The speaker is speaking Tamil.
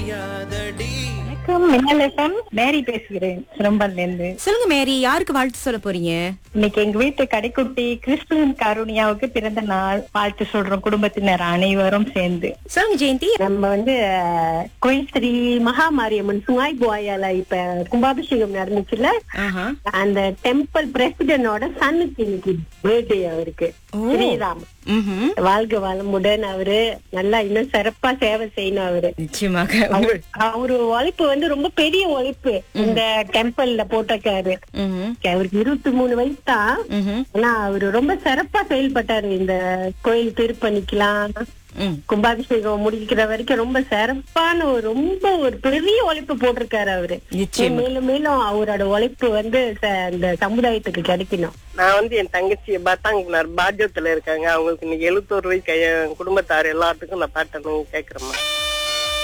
வணக்கம் மின்னல் எஃப்எம் மேரி பேசுகிறேன் சிரம்பன்ல இருந்து சொல்லுங்க மேரி யாருக்கு வாழ்த்து சொல்ல போறீங்க இன்னைக்கு எங்க வீட்டு கடைக்குட்டி கிறிஸ்துவன் கருணியாவுக்கு பிறந்த நாள் வாழ்த்து சொல்றோம் குடும்பத்தினர் அனைவரும் சேர்ந்து சொல்லுங்க ஜெயந்தி நம்ம வந்து அஹ், கோயில் ஸ்ரீ மகாமாரியம்மன் சுங்காய் புவாயால இப்ப கும்பாபிஷேகம் நடந்துச்சுல ஆஹா. அந்த டெம்பிள் பிரசிடென்டோட சன்னுக்கு இன்னைக்கு பர்த்டே அவருக்கு ஓ. ஸ்ரீராம் ம்ஹும். வாழ்க வளமுடன் அவரு நல்லா இன்னும் சிறப்பா சேவை செய்யணும் அவரு நிச்சயமாக அவரு- அவரு உழைப்பு வந்து ரொம்ப பெரிய உழைப்பு இந்த டெம்பிள்ல போட்டிருக்காரு ம்ஹும். அவருக்கு இருபத்தி மூணு வயசு தான் ம்ஹும். ஆனா அவரு ரொம்ப சிறப்பா செயல்பட்டாரு இந்த கோயில் திருப்பணிக்கலாம் ம். கும்பாபிஷேகம் முடிக்கிற வரைக்கும் ரொம்ப சிறப்பான ஒரு ரொம்ப ஒரு பெரிய உழைப்பு போட்டிருக்காரு அவரு நிச்சயமா. மேலும் மேலும் அவரோட உழைப்பு வந்து ச- இந்த சமுதாயத்துக்கு கிடைக்கணும் நான் வந்து என் தங்கச்சி பத்தாங்கினார் பாஜ்யத்துல இருக்காங்க அவங்களுக்கு இன்னைக்கு எழுபத்தோரு வயசு என் குடும்பத்தார் எல்லாத்துக்கும் நான் பாட்டணும் கேக்குறேம்மா